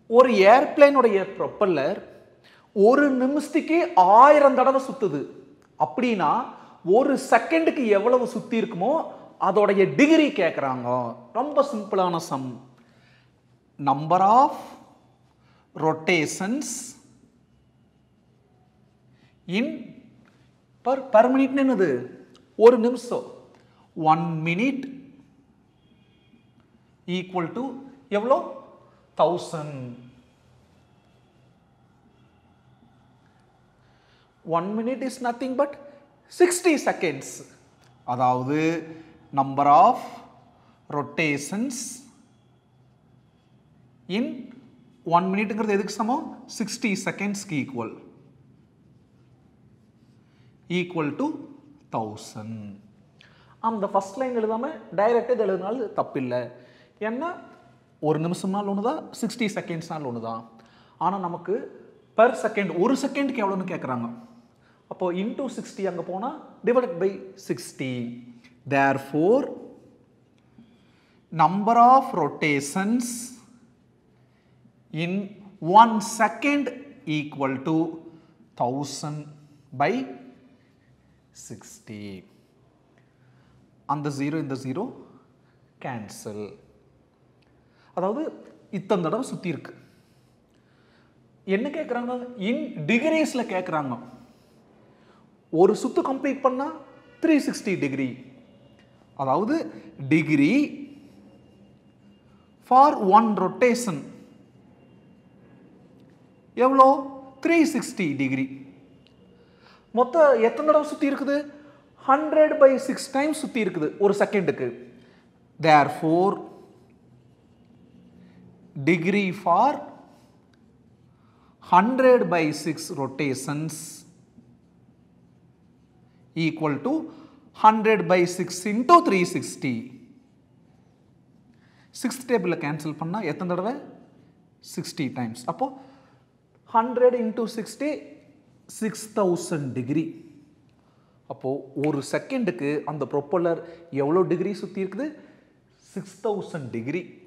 ஒரு ஏர்பிளேனுடைய ப்ரொப்பல்லர் ஒரு நிமிஷத்துக்கே ஆயிரம் தடவை சுத்துது அப்படின்னா ஒரு செகண்டுக்கு எவ்வளவு சுத்தி இருக்குமோ அதோடைய டிகிரி கேட்குறாங்க ரொம்ப சிம்பிளான some number of rotations in per per மினிட்னு என்னது ஒரு நிமிஷம் ஒன் மினிட் ஈக்குவல் டு எவ்வளோ thousand one minute is nothing but sixty seconds அதாவது number of rotations in one மினிட்டுங்கிறது எதுக்கு சமம் சிக்ஸ்டி செகண்ட்ஸ்க்கு ஈக்குவல் ஈக்குவல் டு தௌசண்ட் அந்த ஃபஸ்ட் லைன் எழுதாமல் டைரெக்டாக இது எழுதினாலும் தப்பில்லை ஏன்னா ஒரு நிமிஷம்னாலும் ஒன்று தான் சிக்ஸ்டி செகண்ட்ஸ்னாலும் ஒன்று தான் ஆனால் நமக்கு பெர் செகண்ட் ஒரு செகண்டுக்கு எவ்வளோன்னு கேட்குறாங்க அப்போ இன்டூ சிக்ஸ்டி அங்கே போனால் divided by sixty therefore number of rotations in one second equal to thousand by sixty அந்த ஜீரோ இந்த ஜீரோ கேன்சல் அதாவது இத்தனை தடவை சுற்றி இருக்கு என்ன கேட்குறாங்க இன் டிகிரிஸில் கேட்குறாங்க ஒரு சுத்து கம்ப்ளீட் பண்ணால் த்ரீ சிக்ஸ்டி டிகிரி அதாவது டிகிரி ஃபார் ஒன் ரொட்டேஷன் எவ்வளோ த்ரீ சிக்ஸ்டி டிகிரி மொத்தம் எத்தனை தடவை சுற்றி இருக்குது ஹண்ட்ரட் பை சிக்ஸ் டைம்ஸ் சுற்றி இருக்குது ஒரு செகண்டுக்கு therefore degree for hundred by six rotations equal to hundred by six into three sixty sixth டேபிளில் கேன்சல் பண்ணால் எத்தனை தடவை சிக்ஸ்டி டைம்ஸ் அப்போது hundred into sixty six thousand degree அப்போது ஒரு செகண்டுக்கு அந்த ப்ரொப்பல்லர் எவ்வளோ டிகிரி சுற்றி இருக்குது சிக்ஸ் தௌசண்ட் டிகிரி